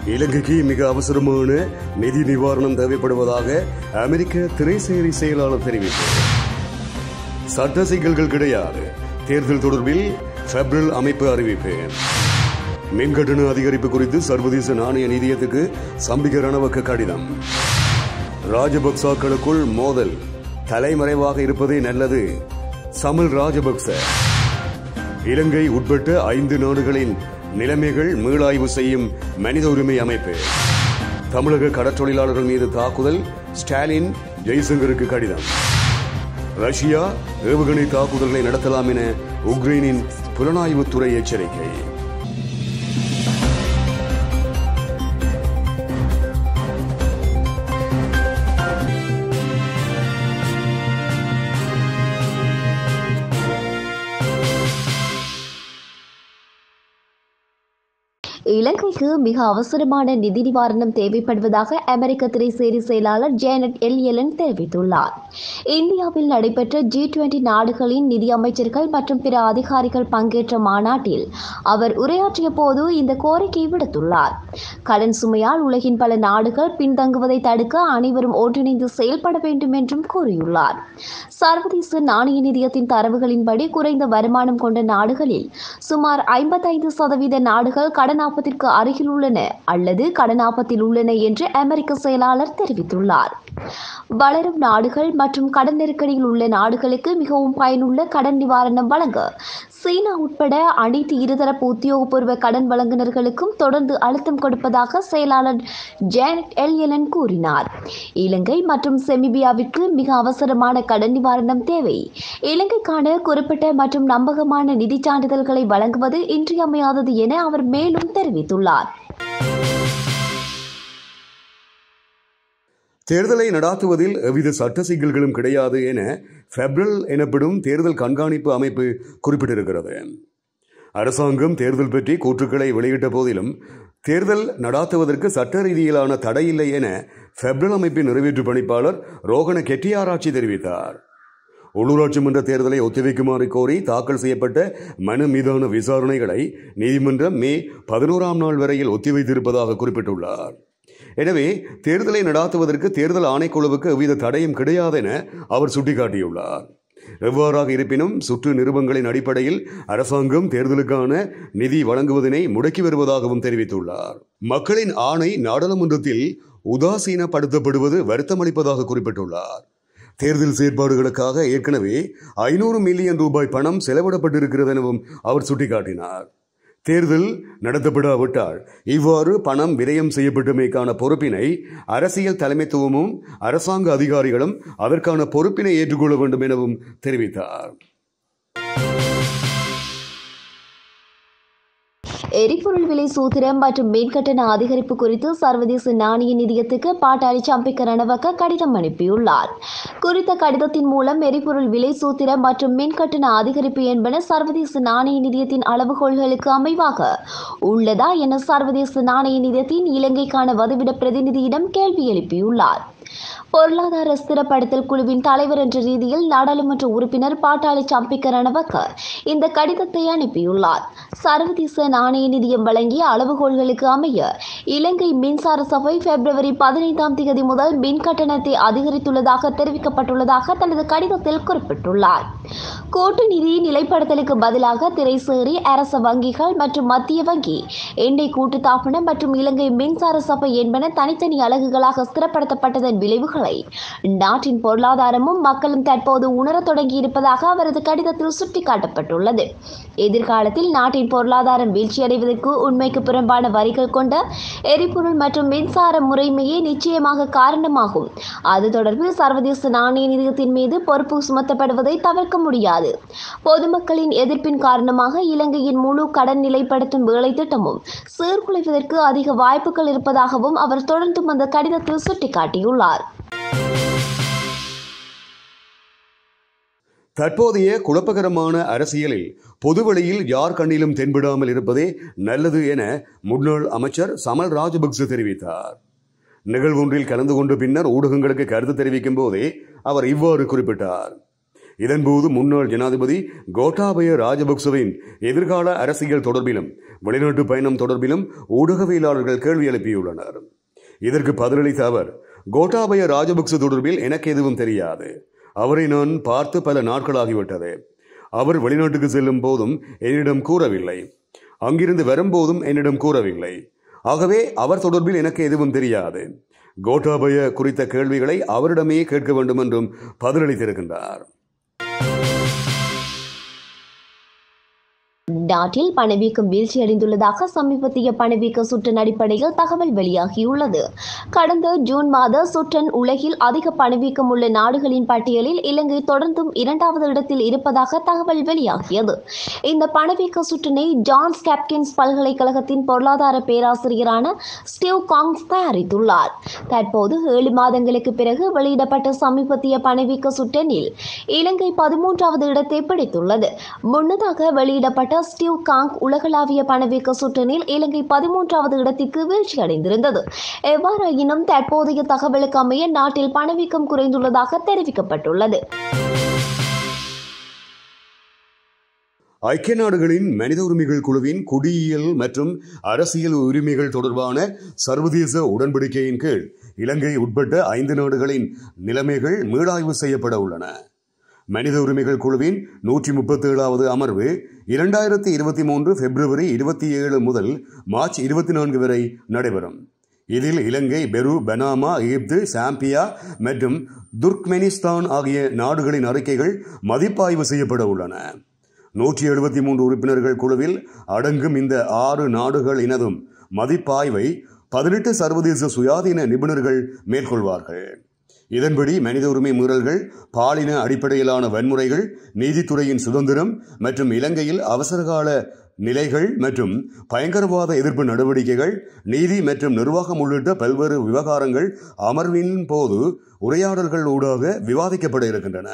இலங்கைக்கு மிக அவசரமான நிதி நிவாரணம் தேவைப்படுவதாக அமெரிக்க திரைசேரி செயலாளர் தெரிவித்தார் சட்ட சிக்கல்கள் கிடையாது தேர்தல் தொடர்பில் பெப்ரல் அமைப்பு அறிவிப்பு மின்கட்டண அதிகரிப்பு குறித்து சர்வதேச நாணய நிதியத்துக்கு சம்பிக ரணவக்க கடிதம் ராஜபக்சாக்களுக்குள் மோதல் தலைமறைவாக இருப்பதே நல்லது சமல் ராஜபக்ச இலங்கை உட்பட்ட ஐந்து நாடுகளின் நிலைமைகள் மீளாய்வு செய்யும் மனித உரிமை அமைப்பு தமிழக கடற்றொழிலாளர்கள் மீது தாக்குதல் ஸ்டாலின் ஜெய்சங்கருக்கு கடிதம் ரஷ்யா ஏவுகணை தாக்குதல்களை நடத்தலாம் என உக்ரைனின் புலனாய்வுத்துறை எச்சரிக்கை இலங்கைக்கு மிக அவசரமான நிதி நிவாரணம் தேவைப்படுவதாக அமெரிக்க திரைசேரி செயலாளர் ஜேனட் எல் எலன் தெரிவித்துள்ளார் இந்தியாவில் நடைபெற்ற ஜி டுவெண்டி நாடுகளின் நிதி அமைச்சர்கள் மற்றும் பிற அதிகாரிகள் பங்கேற்ற மாநாட்டில் அவர் உரையாற்றிய போது இந்த கோரிக்கையை விடுத்துள்ளார் கடன் சுமையால் உலகின் பல நாடுகள் பின்தங்குவதை தடுக்க அனைவரும் ஒன்றிணைந்து செயல்பட வேண்டும் என்றும் கூறியுள்ளார் சர்வதேச நாணய நிதியத்தின் தரவுகளின்படி குறைந்த வருமானம் கொண்ட நாடுகளில் சுமார் ஐம்பத்தைந்து சதவீத நாடுகள் கடன் ஆபத்திற்கு அருகில் உள்ளன அல்லது கடன் ஆபத்தில் உள்ளன என்று அமெரிக்க செயலாளர் தெரிவித்துள்ளார் வளரும் நாடுகள் மற்றும் கடன் நெருக்கடியில் உள்ள நாடுகளுக்கு மிகவும் பயனுள்ள கடன் நிவாரணம் வழங்க சீனா உட்பட அனைத்து இருதரப்பு உத்தியோகபூர்வ கடன் வழங்குநர்களுக்கும் தொடர்ந்து அழுத்தம் கொடுப்பதாக செயலாளர் ஜேனட் எல்யலன் கூறினார் இலங்கை மற்றும் செமிபியாவிற்கு மிக அவசரமான கடன் நிவாரணம் தேவை இலங்கைக்கான குறிப்பிட்ட மற்றும் நம்பகமான நிதி சான்றிதழ்களை வழங்குவது இன்றியமையாதது என அவர் மேலும் தெரிவித்துள்ளார் தேர்தலை நடாத்துவதில் எவ்வித சட்ட சிக்கல்களும் கிடையாது என பெப்ரல் எனப்படும் தேர்தல் கண்காணிப்பு அமைப்பு குறிப்பிட்டிருக்கிறது அரசாங்கம் தேர்தல் பற்றி கூற்றுக்களை வெளியிட்ட போதிலும் தேர்தல் நடாத்துவதற்கு சட்ட ரீதியிலான தடையில்லை என பெப்ரல் அமைப்பின் நிறைவேற்று பணிப்பாளர் ரோகண கெட்டியாராட்சி தெரிவித்தார் உள்ளூராட்சி மன்ற தேர்தலை ஒத்திவைக்குமாறு கோரி தாக்கல் செய்யப்பட்ட மனு மீதான விசாரணைகளை நீதிமன்றம் மே பதினோராம் நாள் வரையில் ஒத்திவைத்திருப்பதாக குறிப்பிட்டுள்ளார் எனவே தேர்தலை நடாத்துவதற்கு தேர்தல் ஆணைக்குழுவுக்கு எவ்வித தடையும் கிடையாது என அவர் சுட்டிக்காட்டியுள்ளார் எவ்வாறாக இருப்பினும் சுற்று நிருபங்களின் அடிப்படையில் அரசாங்கம் தேர்தலுக்கான நிதி வழங்குவதனை முடக்கி வருவதாகவும் தெரிவித்துள்ளார் மக்களின் ஆணை நாடாளுமன்றத்தில் உதாசீனப்படுத்தப்படுவது வருத்தமளிப்பதாக குறிப்பிட்டுள்ளார் தேர்தல் செயற்பாடுகளுக்காக ஏற்கனவே ஐநூறு மில்லியன் ரூபாய் பணம் செலவிடப்பட்டிருக்கிறது எனவும் அவர் சுட்டிக்காட்டினார் தேர்தல் நடத்தப்படாவிட்டால் இவ்வாறு பணம் விரயம் செய்யப்பட்டமைக்கான பொறுப்பினை அரசியல் தலைமைத்துவமும் அரசாங்க அதிகாரிகளும் அதற்கான பொறுப்பினை ஏற்றுக்கொள்ள வேண்டும் எனவும் தெரிவித்தார் எரிபொருள் விலை சூத்திரம் மற்றும் மின்கட்டண அதிகரிப்பு குறித்து சர்வதேச நாணய நிதியத்துக்கு பாட்டாளி சம்பிக்க ரணவக்க கடிதம் அனுப்பியுள்ளார் குறித்த கடிதத்தின் மூலம் எரிபொருள் விலை சூத்திரம் மற்றும் மின்கட்டண அதிகரிப்பு என்பன சர்வதேச நாணய நிதியத்தின் அளவுகோல்களுக்கு அமைவாக உள்ளதா என சர்வதேச நாணய நிதியத்தின் இலங்கைக்கான வதிவிட பிரதிநிதியிடம் கேள்வி எழுப்பியுள்ளார் பொருளாதார ஸ்திரப்படுத்தல் குழுவின் தலைவர் என்ற ரீதியில் நாடாளுமன்ற உறுப்பினர் பாட்டாளி சம்பிக்க ரணவக்க இந்த கடிதத்தை அனுப்பியுள்ளார் சர்வதேச நாணய நிதியம் வழங்கிய அளவுகோல்களுக்கு அமைய இலங்கை மின்சார சபை பிப்ரவரி பதினைந்தாம் தேதி முதல் மின் கட்டணத்தை அதிகரித்துள்ளதாக தெரிவிக்கப்பட்டுள்ளதாக தனது கடிதத்தில் குறிப்பிட்டுள்ளார் கூட்டு நிதி நிலைப்படுத்தலுக்கு பதிலாக திரைசேரி அரச வங்கிகள் மற்றும் மத்திய வங்கி எண்ணெய் கூட்டுத்தாபனம் மற்றும் இலங்கை மின்சார சபை என்பன தனித்தனி அலகுகளாக ஸ்திரப்படுத்தப்பட்டதன் விளைவுகளை நாட்டின் பொருளாதாரமும் மக்களும் தற்போது உணரத் தொடங்கியிருப்பதாக அவரது கடிதத்தில் சுட்டிக்காட்டப்பட்டுள்ளது எதிர்காலத்தில் நாட்டின் பொருளாதாரம் வீழ்ச்சியடைவதற்கு உண்மைக்கு புறம்பான வரிகள் கொண்ட எரிபொருள் மற்றும் மின்சார முறைமையே நிச்சயமாக காரணமாகும் அது தொடர்பில் சர்வதேச நாணய நிதியத்தின் மீது பொறுப்பு சுமத்தப்படுவதை தவிர்க்க முடியாது பொதுமக்களின் எதிர்ப்பின் காரணமாக இலங்கையின் முழு கடன் நிலைப்படுத்தும் வேலை திட்டமும் சீர்குலைவதற்கு அதிக வாய்ப்புகள் இருப்பதாகவும் அவர் தொடர்ந்தும் அந்த கடிதத்தில் சுட்டிக்காட்டியுள்ளார் தற்போதைய குழப்பகரமான அரசியலில் பொதுவெளியில் யார் கண்ணிலும் தென்படாமல் இருப்பதே நல்லது என முன்னாள் அமைச்சர் சமல் ராஜபக்ச தெரிவித்தார் நிகழ்வொன்றில் கலந்து கொண்ட பின்னர் ஊடகங்களுக்கு கருத்து தெரிவிக்கும் போதே அவர் இவ்வாறு குறிப்பிட்டார் இதன்போது முன்னாள் ஜனாதிபதி கோட்டாபய ராஜபக்சவின் எதிர்கால அரசியல் தொடர்பிலும் வெளிநாட்டு பயணம் தொடர்பிலும் ஊடகவியலாளர்கள் கேள்வி எழுப்பியுள்ளனர் இதற்கு பதிலளித்த அவர் கோட்டாபய ராஜபக்ச தொடர்பில் எனக்கு எதுவும் தெரியாது அவரை நான் பார்த்து பல நாட்களாகிவிட்டது அவர் வெளிநாட்டுக்கு செல்லும் போதும் என்னிடம் கூறவில்லை அங்கிருந்து வரும்போதும் என்னிடம் கூறவில்லை ஆகவே அவர் தொடர்பில் எனக்கு எதுவும் தெரியாது கோட்டாபய குறித்த கேள்விகளை அவரிடமே கேட்க வேண்டும் என்றும் பதிலளித்திருக்கின்றார் நாட்டில் பணவீக்கம் வீழ்ச்சியடைந்துள்ளதாக சமீபத்திய பணவீக்க சுற்றின் அடிப்படையில் தகவல் வெளியாகியுள்ளது கடந்த ஜூன் மாத சுற்றன் உலகில் அதிக பணவீக்கம் உள்ள நாடுகளின் பட்டியலில் இலங்கை தொடர்ந்தும் இரண்டாவது இடத்தில் இருப்பதாக தகவல் வெளியாகியது இந்த பணவீக்க சுற்றினை ஜான்ஸ் கேப்கின்ஸ் பல்கலைக்கழகத்தின் பொருளாதார பேராசிரியரான ஸ்டீவ் காங்ஸ் தயாரித்துள்ளார் தற்போது ஏழு மாதங்களுக்கு பிறகு வெளியிடப்பட்ட சமீபத்திய பணவீக்க சுற்றனில் இலங்கை பதிமூன்றாவது இடத்தை பிடித்துள்ளது முன்னதாக வெளியிடப்பட்ட ஸ்டீவ் காங் உலகளாவிய பணவீக்க சுற்றனில் இலங்கை பதிமூன்றாவது இடத்திற்கு வீழ்ச்சியடைந்திருந்தது எவ்வாறாயினும் தற்போதைய தகவலுக்கு அமைய நாட்டில் பணவீக்கம் குறைந்துள்ளதாக தெரிவிக்கப்பட்டுள்ளது ஐக்கிய நாடுகளின் மனித உரிமைகள் குழுவின் குடியியல் மற்றும் அரசியல் உரிமைகள் தொடர்பான சர்வதேச உடன்படிக்கையின் கீழ் இலங்கை உட்பட்ட ஐந்து நாடுகளின் நிலைமைகள் மீளாய்வு செய்யப்பட உள்ளன மனித உரிமைகள் குழுவின் நூற்றி முப்பத்தி ஏழாவது அமர்வு இரண்டாயிரத்தி இருபத்தி மூன்று பிப்ரவரி இருபத்தி ஏழு முதல் மார்ச் இருபத்தி நான்கு வரை நடைபெறும் இதில் இலங்கை பெரு பனாமா எகிப்து சாம்பியா மற்றும் துர்க்மெனிஸ்தான் ஆகிய நாடுகளின் அறிக்கைகள் மதிப்பாய்வு செய்யப்பட உள்ளன நூற்றி எழுபத்தி மூன்று உறுப்பினர்கள் குழுவில் அடங்கும் இந்த ஆறு நாடுகள் இனதும் மதிப்பாய்வை பதினெட்டு சர்வதேச சுயாதீன நிபுணர்கள் மேற்கொள்வார்கள் இதன்படி மனித உரிமை மீறல்கள் பாலின அடிப்படையிலான வன்முறைகள் நீதித்துறையின் சுதந்திரம் மற்றும் இலங்கையில் அவசரகால நிலைகள் மற்றும் பயங்கரவாத எதிர்ப்பு நடவடிக்கைகள் நீதி மற்றும் நிர்வாகம் உள்ளிட்ட பல்வேறு விவகாரங்கள் அமர்வின் போது உரையாடல்கள் ஊடாக விவாதிக்கப்பட இருக்கின்றன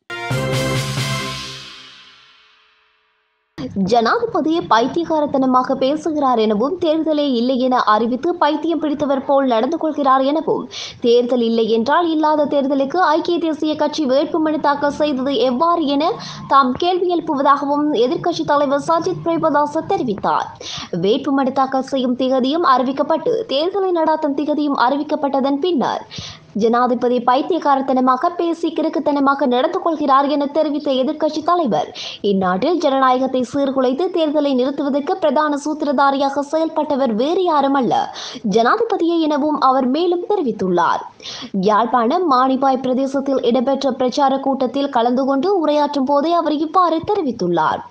ஜனாதிபதி பைத்தியகாரத்தனமாக பேசுகிறார் எனவும் தேர்தலே இல்லை என அறிவித்து பைத்தியம் பிடித்தவர் போல் நடந்து கொள்கிறார் எனவும் தேர்தல் இல்லை என்றால் இல்லாத தேர்தலுக்கு ஐக்கிய தேசிய கட்சி வேட்புமனு தாக்கல் செய்தது எவ்வாறு என தாம் கேள்வி எழுப்புவதாகவும் எதிர்க்கட்சித் தலைவர் சஜித் பிரேமதாச தெரிவித்தார் வேட்புமனு தாக்கல் செய்யும் திகதியும் அறிவிக்கப்பட்டு தேர்தலை நடாத்தும் திகதியும் அறிவிக்கப்பட்டதன் பின்னர் ஜனாதிபதி பைத்தியகாரத்தனமாக பேசி கிறுக்குத்தனமாக நடந்து கொள்கிறார் என தெரிவித்த எதிர்க்கட்சித் தலைவர் இந்நாட்டில் ஜனநாயகத்தை சீர்குலைத்து தேர்தலை நிறுத்துவதற்கு பிரதான சூத்திரதாரியாக செயல்பட்டவர் வேறு யாரும் அல்ல ஜனாதிபதியே எனவும் அவர் மேலும் தெரிவித்துள்ளார் யாழ்ப்பாணம் மானிப்பாய் பிரதேசத்தில் இடம்பெற்ற பிரச்சார கூட்டத்தில் கலந்து கொண்டு உரையாற்றும் போதே அவர் இவ்வாறு தெரிவித்துள்ளார்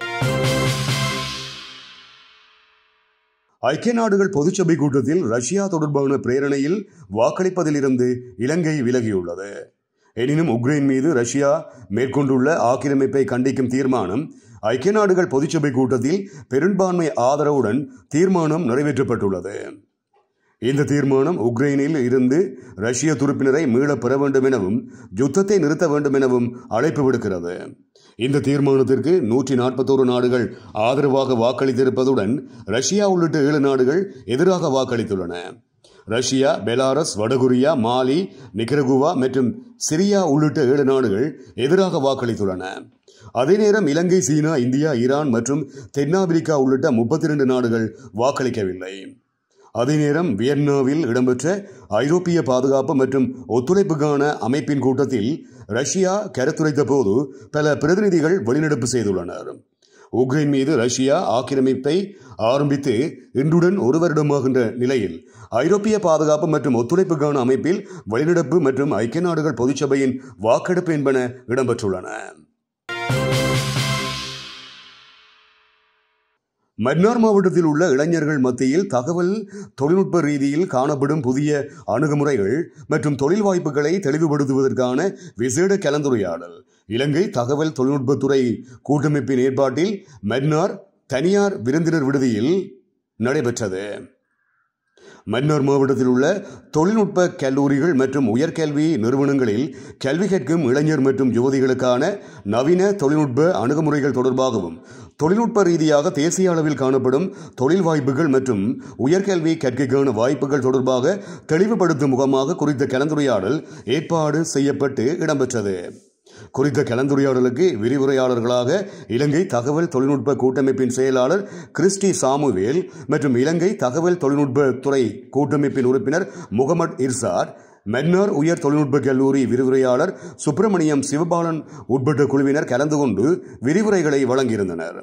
ஐக்கிய நாடுகள் பொதுச்சபை கூட்டத்தில் ரஷ்யா தொடர்பான பிரேரணையில் வாக்களிப்பதிலிருந்து இலங்கை விலகியுள்ளது எனினும் உக்ரைன் மீது ரஷ்யா மேற்கொண்டுள்ள ஆக்கிரமிப்பை கண்டிக்கும் தீர்மானம் ஐக்கிய நாடுகள் பொதுச்சபை கூட்டத்தில் பெரும்பான்மை ஆதரவுடன் தீர்மானம் நிறைவேற்றப்பட்டுள்ளது இந்த தீர்மானம் உக்ரைனில் இருந்து ரஷ்ய துருப்பினரை மீளப் பெற வேண்டும் எனவும் யுத்தத்தை நிறுத்த வேண்டும் எனவும் அழைப்பு விடுக்கிறது இந்த தீர்மானத்திற்கு நூற்றி நாற்பத்தோரு நாடுகள் ஆதரவாக வாக்களித்திருப்பதுடன் ரஷ்யா உள்ளிட்ட ஏழு நாடுகள் எதிராக வாக்களித்துள்ளன ரஷ்யா பெலாரஸ் வடகொரியா மாலி நிகரகுவா மற்றும் சிரியா உள்ளிட்ட ஏழு நாடுகள் எதிராக வாக்களித்துள்ளன அதே நேரம் இலங்கை சீனா இந்தியா ஈரான் மற்றும் தென்னாப்பிரிக்கா உள்ளிட்ட முப்பத்தி இரண்டு நாடுகள் வாக்களிக்கவில்லை அதே நேரம் வியட்நாவில் இடம்பெற்ற ஐரோப்பிய பாதுகாப்பு மற்றும் ஒத்துழைப்புக்கான அமைப்பின் கூட்டத்தில் ரஷ்யா கருத்துரைத்த போது பல பிரதிநிதிகள் வெளிநடப்பு செய்துள்ளனர் உக்ரைன் மீது ரஷ்யா ஆக்கிரமிப்பை ஆரம்பித்து இன்றுடன் ஒரு வருடமாகின்ற நிலையில் ஐரோப்பிய பாதுகாப்பு மற்றும் ஒத்துழைப்புக்கான அமைப்பில் வெளிநடப்பு மற்றும் ஐக்கிய நாடுகள் பொதுச்சபையின் வாக்கெடுப்பு என்பன இடம்பெற்றுள்ளன மன்னார் மாவட்டத்தில் உள்ள இளைஞர்கள் மத்தியில் தகவல் தொழில்நுட்ப ரீதியில் காணப்படும் புதிய அணுகுமுறைகள் மற்றும் தொழில் வாய்ப்புகளை தெளிவுபடுத்துவதற்கான விசேட கலந்துரையாடல் இலங்கை தகவல் தொழில்நுட்பத்துறை கூட்டமைப்பின் ஏற்பாட்டில் மன்னார் தனியார் விருந்தினர் விடுதியில் நடைபெற்றது மன்னார் மாவட்டத்தில் உள்ள தொழில்நுட்ப கல்லூரிகள் மற்றும் உயர்கல்வி நிறுவனங்களில் கல்வி கற்கும் இளைஞர் மற்றும் யுவதிகளுக்கான நவீன தொழில்நுட்ப அணுகுமுறைகள் தொடர்பாகவும் தொழில்நுட்ப ரீதியாக தேசிய அளவில் காணப்படும் தொழில் வாய்ப்புகள் மற்றும் உயர்கல்வி கற்கைக்கான வாய்ப்புகள் தொடர்பாக தெளிவுபடுத்தும் முகமாக குறித்த கலந்துரையாடல் ஏற்பாடு செய்யப்பட்டு இடம்பெற்றது குறித்த கலந்துரையாடலுக்கு விரிவுரையாளர்களாக இலங்கை தகவல் தொழில்நுட்ப கூட்டமைப்பின் செயலாளர் கிறிஸ்டி சாமுவேல் மற்றும் இலங்கை தகவல் தொழில்நுட்ப துறை கூட்டமைப்பின் உறுப்பினர் முகமது இர்சாட் மென்னார் உயர் தொழில்நுட்ப கல்லூரி விரிவுரையாளர் சுப்பிரமணியம் சிவபாலன் உட்பட்ட குழுவினர் கலந்து கொண்டு விரிவுரைகளை வழங்கியிருந்தனர்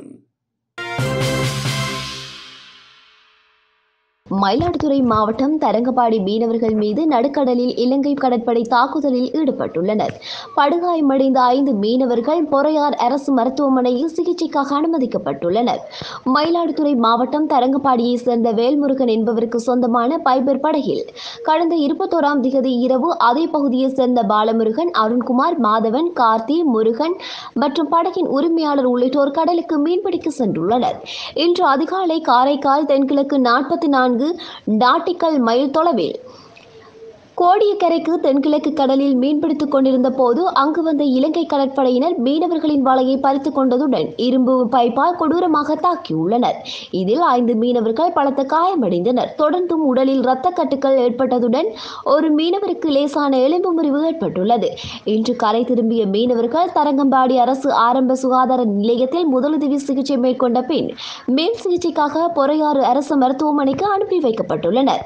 மயிலாடுதுறை மாவட்டம் தரங்கம்பாடி மீனவர்கள் மீது நடுக்கடலில் இலங்கை கடற்படை தாக்குதலில் ஈடுபட்டுள்ளனர் படுகாயமடைந்த ஐந்து மீனவர்கள் பொறையார் அரசு மருத்துவமனையில் சிகிச்சைக்காக அனுமதிக்கப்பட்டுள்ளனர் மயிலாடுதுறை மாவட்டம் தரங்கம்பாடியை சேர்ந்த வேல்முருகன் என்பவருக்கு சொந்தமான பைபர் படகில் கடந்த இருபத்தோராம் திகதி இரவு அதே பகுதியை சேர்ந்த பாலமுருகன் அருண்குமார் மாதவன் கார்த்தி முருகன் மற்றும் படகின் உரிமையாளர் உள்ளிட்டோர் கடலுக்கு மீன்பிடிக்க சென்றுள்ளனர் இன்று அதிகாலை காரைக்கால் தென்கிழக்கு நாற்பத்தி நான்கு நாட்டிக்கல் மைல் தொலைவில் கோடியக்கரைக்கு தென்கிழக்கு கடலில் மீன்பிடித்துக் கொண்டிருந்த போது அங்கு வந்த இலங்கை கடற்படையினர் மீனவர்களின் வலையை பறித்துக் கொண்டதுடன் இரும்பு பைப்பால் கொடூரமாக தாக்கியுள்ளனர் இதில் ஐந்து மீனவர்கள் பலத்த காயமடைந்தனர் தொடர்ந்தும் உடலில் இரத்த கட்டுக்கள் ஏற்பட்டதுடன் ஒரு மீனவருக்கு லேசான எலும்பு முறிவு ஏற்பட்டுள்ளது இன்று கரை திரும்பிய மீனவர்கள் தரங்கம்பாடி அரசு ஆரம்ப சுகாதார நிலையத்தில் முதலுதவி சிகிச்சை மேற்கொண்ட பின் மேல் சிகிச்சைக்காக பொறையாறு அரசு மருத்துவமனைக்கு அனுப்பி வைக்கப்பட்டுள்ளனர்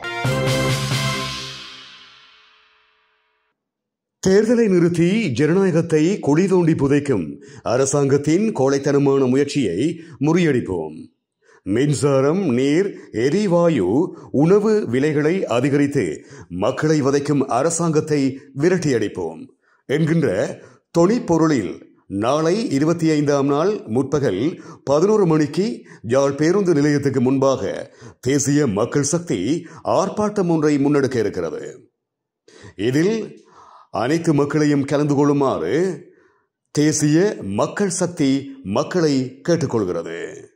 தேர்தலை நிறுத்தி ஜனநாயகத்தை குழி தோண்டி புதைக்கும் அரசாங்கத்தின் கோழைத்தனமான முயற்சியை முறியடிப்போம் மின்சாரம் நீர் எரிவாயு உணவு விலைகளை அதிகரித்து மக்களை வதைக்கும் அரசாங்கத்தை விரட்டியடிப்போம் என்கின்ற தொனிப்பொருளில் நாளை இருபத்தி ஐந்தாம் நாள் முற்பகல் பதினோரு மணிக்கு யாழ் பேருந்து நிலையத்துக்கு முன்பாக தேசிய மக்கள் சக்தி ஆர்ப்பாட்டம் ஒன்றை முன்னெடுக்க இருக்கிறது இதில் அனைத்து மக்களையும் கலந்து கொள்ளுமாறு தேசிய மக்கள் சக்தி மக்களை கேட்டுக்கொள்கிறது